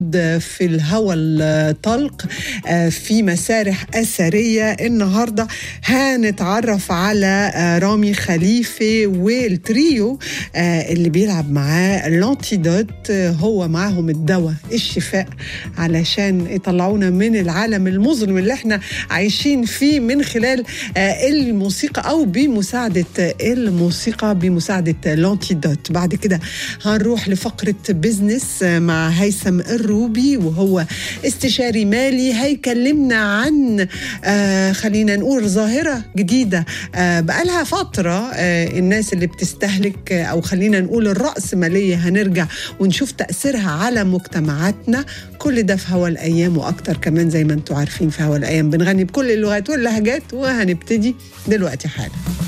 موجود في الهوى الطلق في مسارح أثرية النهاردة هنتعرف على رامي خليفة والتريو اللي بيلعب معاه الانتيدوت هو معاهم الدواء الشفاء علشان يطلعونا من العالم المظلم اللي احنا عايشين فيه من خلال الموسيقى أو بمساعدة الموسيقى بمساعدة الانتيدوت بعد كده هنروح لفقرة بزنس مع هيثم الروبي وهو استشاري مالي هيكلمنا عن آه خلينا نقول ظاهرة جديدة آه بقالها فترة آه الناس اللي بتستهلك أو خلينا نقول الرأسمالية هنرجع ونشوف تأثيرها على مجتمعاتنا كل ده في هوا الأيام وأكتر كمان زي ما انتم عارفين في هوا الأيام بنغني بكل اللغات واللهجات وهنبتدي دلوقتي حالا